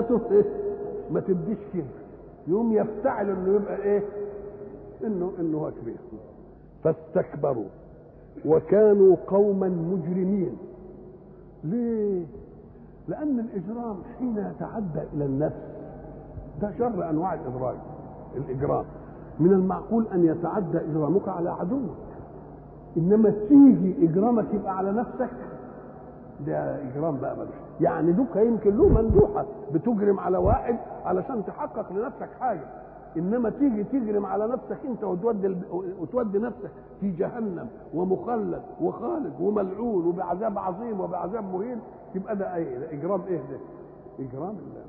ذاته إيه؟ ما تديش كده يقوم يفتعل انه يبقى ايه انه انه هو كبير فاستكبروا وكانوا قوما مجرمين ليه لان الاجرام حين يتعدى الى النفس ده شر انواع الاجرام الاجرام من المعقول ان يتعدى اجرامك على عدوك انما تيجي اجرامك يبقى على نفسك ده اجرام بقى ملوش يعني دوك يمكن له مندوحه بتجرم على واحد علشان تحقق لنفسك حاجه انما تيجي تجرم على نفسك انت وتودي وتودي نفسك في جهنم ومخلد وخالد وملعون وبعذاب عظيم وبعذاب مهين يبقى ده ايه ده اجرام ايه ده اجرام الله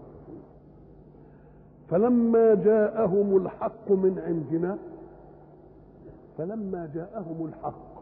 فلما جاءهم الحق من عندنا فلما جاءهم الحق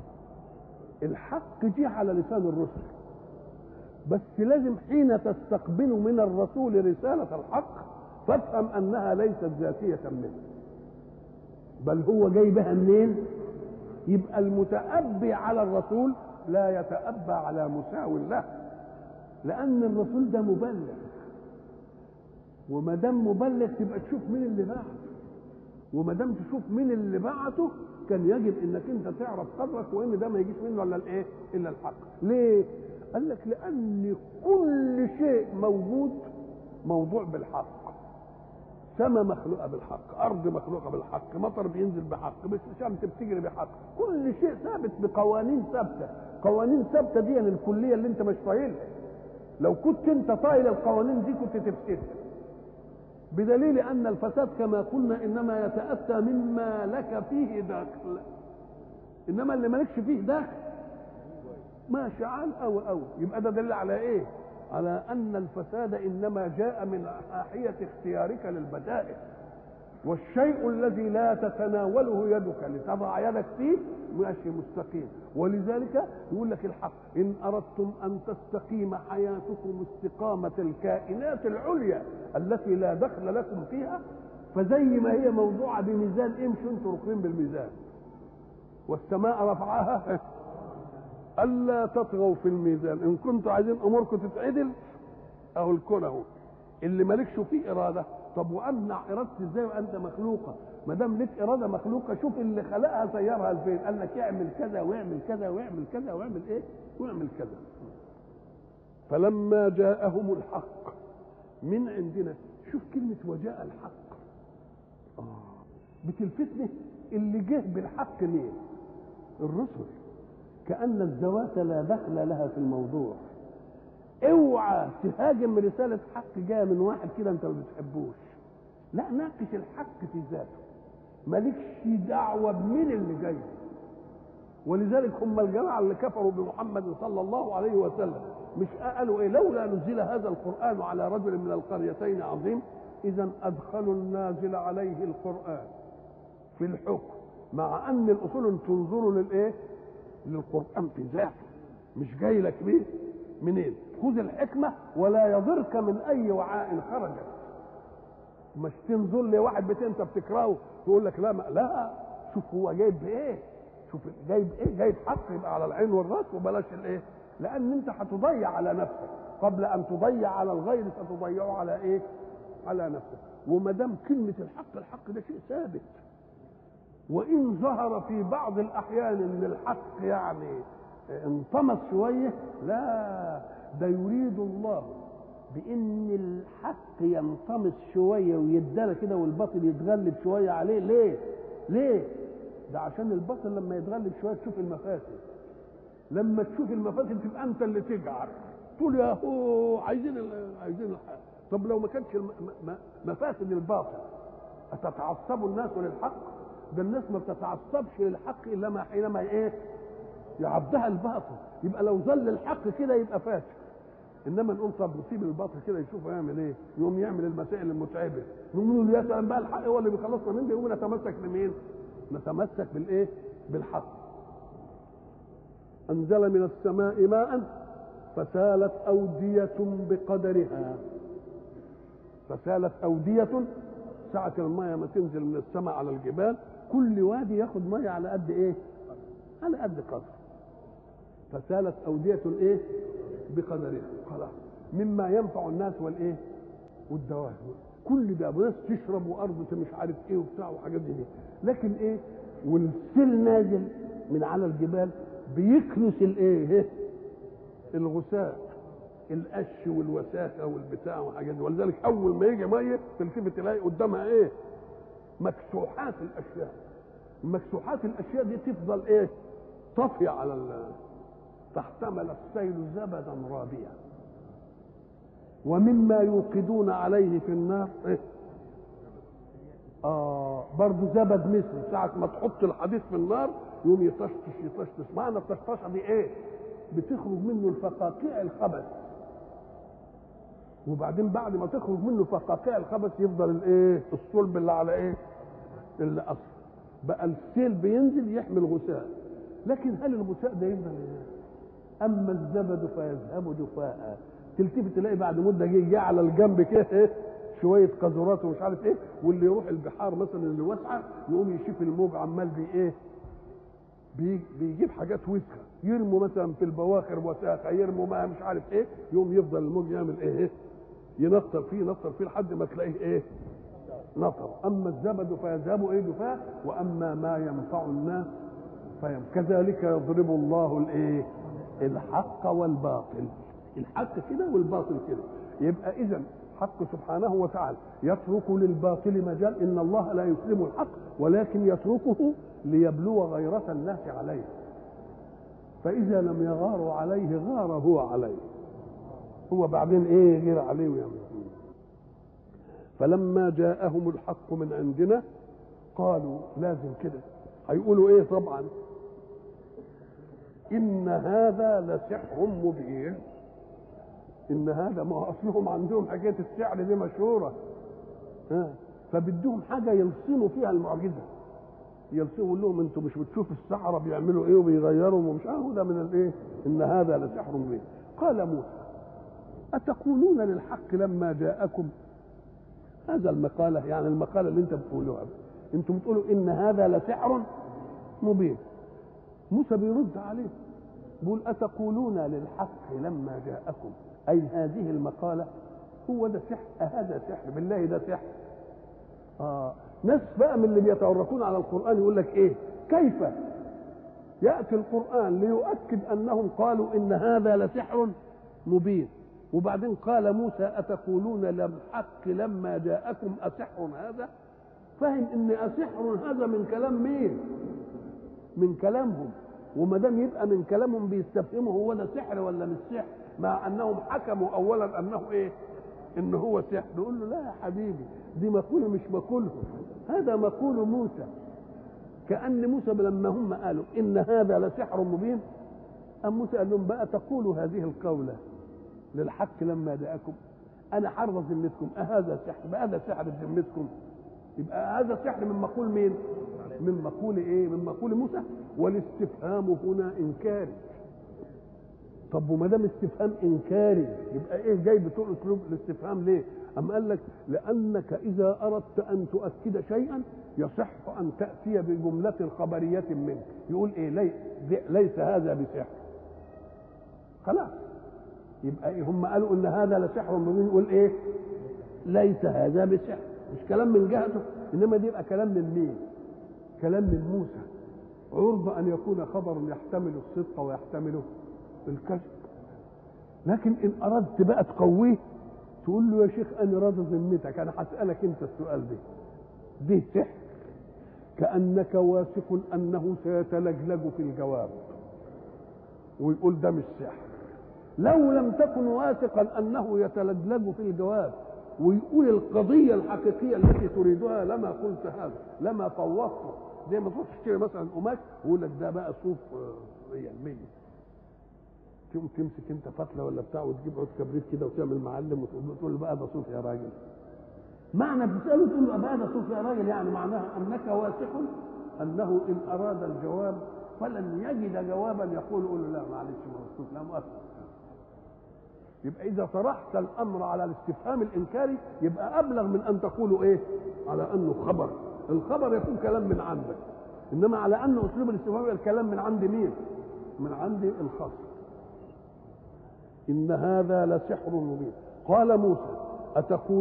الحق جه على لسان الرسل بس لازم حين تستقبل من الرسول رسالة الحق فافهم أنها ليست ذاتية منه بل هو جاي بها منين يبقى المتأبي على الرسول لا يتأبى على مساو له لأن الرسول ده مبلغ وما دام مبلغ تبقى تشوف مين اللي بعته وما دام تشوف مين اللي بعته كان يجب انك انت تعرف قدرك وان ده ما يجيش منه الا الايه؟ الا الحق. ليه؟ قال لك لان كل شيء موجود موضوع بالحق. سماء مخلوقه بالحق، ارض مخلوقه بالحق، مطر بينزل بحق، بس شمس بتجري بحق، كل شيء ثابت بقوانين ثابته، قوانين ثابته دي يعني الكليه اللي انت مش طايلها. لو كنت انت طايل القوانين دي كنت تفسدها. بدليل ان الفساد كما قلنا انما يتاتى مما لك فيه دخل انما اللي مالكش فيه دخل ماشي عال او او يبقى ده دليل على ايه على ان الفساد انما جاء من ناحيه اختيارك للبدائل والشيء الذي لا تتناوله يدك لتضع يدك فيه ماشي مستقيم ولذلك يقول لك الحق ان اردتم ان تستقيم حياتكم استقامه الكائنات العليا التي لا دخل لكم فيها فزي ما هي موضوعه بميزان امشوا انتوا ركبين بالميزان والسماء رفعها الا تطغوا في الميزان ان كنتوا عايزين اموركم تتعدل اهو الكون اهو اللي مالكش فيه اراده طب وامنع ارادتي ازاي وانت مخلوقه ما دام لك اراده مخلوقه شوف اللي خلقها سيرها لفين قال لك اعمل كذا واعمل كذا واعمل كذا واعمل ايه واعمل كذا فلما جاءهم الحق من عندنا شوف كلمة وجاء الحق آه. بتلفتني اللي جه بالحق ليه الرسل كأن الذوات لا دخل لها في الموضوع اوعى تهاجم رسالة حق جاية من واحد كده انت ما بتحبوش لا ناقش الحق في ذاته مالكش دعوة بمين اللي جاي ولذلك هم الجماعة اللي كفروا بمحمد صلى الله عليه وسلم مش قالوا ايه لولا نزل هذا القرآن على رجل من القريتين عظيم اذا ادخلوا النازل عليه القرآن في الحكم مع ان الاصول تنظر للايه للقرآن في ذاته مش جاي لك بيه منين خذ الحكمة ولا يضرك من أي وعاء خرجت مش تنظر لواحد بيت انت بتكرهه تقول لك لا ما لا شوف هو جايب بايه شوف جايب ايه جايب حق يبقى على العين والراس وبلاش الايه لان انت هتضيع على نفسك قبل ان تضيع على الغير ستضيعه على ايه على نفسك وما دام كلمه الحق الحق ده شيء ثابت وان ظهر في بعض الاحيان ان الحق يعني انطمس شويه لا ده يريد الله بان الحق ينطمس شويه ويدلى كده والباطل يتغلب شويه عليه ليه ليه ده عشان الباطل لما يتغلب شويه تشوف المفاسد لما تشوف المفاسد تبقى انت اللي تجعر تقول يا هو عايزين عايزين الحق طب لو ما كانش مفاسد الباطل أتتعصبوا الناس للحق ده الناس ما بتتعصبش للحق الا ما حينما ايه يعبدها الباطل يبقى لو ظل الحق كده يبقى فاسد انما نقول طب نسيب الباطل كده يشوف يعمل ايه يقوم يعمل المسائل المتعبه نقول له يا سلام بقى الحق هو اللي بيخلصنا من ده يقوم نتمسك بمين نتمسك بالايه بالحق انزل من السماء ماء فسالت اوديه بقدرها فسالت اوديه ساعة المية ما تنزل من السماء على الجبال كل وادي ياخد مية على قد ايه؟ على قد قدر فسالت أودية ايه؟ بقدرها خلاص مما ينفع الناس والايه؟ والدواب كل ده ناس تشرب وارض مش عارف ايه وبتاع وحاجات دي لكن ايه والسيل نازل من على الجبال بيكنس الايه إيه؟ الغثاء القش والوساخه والبتاع وحاجات دي ولذلك اول ما يجي ميه تلتفت تلاقي قدامها ايه مكسوحات الاشياء مكسوحات الاشياء دي تفضل ايه طافيه على ال فاحتمل السيل زبدا رابيا ومما يوقدون عليه في النار إيه؟ آه برضه زبد مثل ساعة ما تحط الحديد في النار يقوم يطشطش يطشطش معنى الطشطشة دي ايه؟ بتخرج منه الفقاقيع الخبث وبعدين بعد ما تخرج منه فقاقيع الخبث يفضل الايه؟ الصلب اللي على ايه؟ اللي اصل بقى السيل بينزل يحمل غثاء لكن هل الغثاء ده يفضل ايه؟ اما الزبد فيذهب جفاء تلتفت تلاقي بعد مده جه جه على الجنب كده ايه شويه قذورات ومش عارف ايه واللي يروح البحار مثلا اللي واسعه يقوم يشوف الموج عمال بي ايه بي بيجيب حاجات وسخه يرموا مثلا في البواخر وساخه يرموا ما مش عارف ايه يقوم يفضل الموج يعمل ايه, إيه؟ ينطر فيه ينطر فيه لحد ما تلاقيه ايه نطر اما الزبد فيذهب ايه جفاء واما ما ينفع الناس فيم كذلك يضرب الله الايه الحق والباطل الحق كده والباطل كده يبقى اذا حق سبحانه وتعالى يترك للباطل مجال ان الله لا يسلم الحق ولكن يتركه ليبلو غيرة الناس عليه فاذا لم يغاروا عليه غار هو عليه هو بعدين ايه غير عليه ويعمل فلما جاءهم الحق من عندنا قالوا لازم كده هيقولوا ايه طبعا ان هذا لسحر مبين ان هذا ما هو اصلهم عندهم حكايه السحر دي مشهوره ها فبدهم حاجه يلصموا فيها المعجزه يلصموا لهم انتوا مش بتشوفوا السحره بيعملوا ايه وبيغيروا ومش عارف ده من الايه ان هذا لسحر مبين قال موسى اتقولون للحق لما جاءكم هذا المقاله يعني المقاله اللي انت بتقولوها انتم بتقولوا ان هذا لسحر مبين موسى بيرد عليه بيقول اتقولون للحق لما جاءكم اي هذه المقاله هو ده سحر هذا سحر بالله ده سحر آه ناس بقى من اللي بيتورطون على القران يقول لك ايه كيف ياتي القران ليؤكد انهم قالوا ان هذا لسحر مبين وبعدين قال موسى اتقولون للحق لما جاءكم اسحر هذا فهم ان اسحر هذا من كلام مين من كلامهم وما دام يبقى من كلامهم بيستفهموا هو ده سحر ولا مش سحر مع انهم حكموا اولا انه ايه ان هو سحر نقول له لا يا حبيبي دي مقوله مش مقولهم هذا مقول موسى كان موسى لما هم قالوا ان هذا لسحر مبين ام موسى قال لهم بقى تقولوا هذه القوله للحق لما جاءكم انا حرض ذمتكم اهذا سحر بقى هذا سحر بذمتكم يبقى هذا سحر من مقول مين من مقول ايه من مقول موسى والاستفهام هنا انكاري طب وما دام استفهام انكاري يبقى ايه جاي بتقول اسلوب الاستفهام ليه ام قال لك لانك اذا اردت ان تؤكد شيئا يصح ان تاتي بجمله خبريه منك يقول ايه لي ليس هذا بسحر خلاص يبقى إيه هم قالوا ان هذا لسحر مبين يقول ايه ليس هذا بسحر مش كلام من جهته انما دي يبقى كلام من مين كلام من موسى عرض ان يكون خبر يحتمل الصدق ويحتمل الكذب لكن ان اردت بقى تقويه تقول له يا شيخ انا راضي ذمتك انا هسالك انت السؤال ده ده سحر كانك واثق انه سيتلجلج في الجواب ويقول ده مش سحر لو لم تكن واثقا انه يتلجلج في الجواب ويقول القضيه الحقيقيه التي تريدها لما قلت هذا لما فوضته زي ما تروح تشتري مثلا قماش ويقول لك ده بقى صوف 100% تقوم تمسك انت فتله ولا بتاع وتجيب عود كبريت كده وتعمل معلم وتقول له بقى ده صوف يا راجل معنى بتساله تقول له بقى ده صوف يا راجل يعني معناها انك واثق انه ان اراد الجواب فلن يجد جوابا يقول قول له لا معلش ما هو الصوف لا مؤثر يبقى اذا طرحت الامر على الاستفهام الانكاري يبقى ابلغ من ان تقولوا ايه على انه خبر الخبر يكون كلام من عندك انما على ان اسلوب الاستفهام الكلام من عند مين من عند الخصم ان هذا لسحر مبين قال موسى اتقول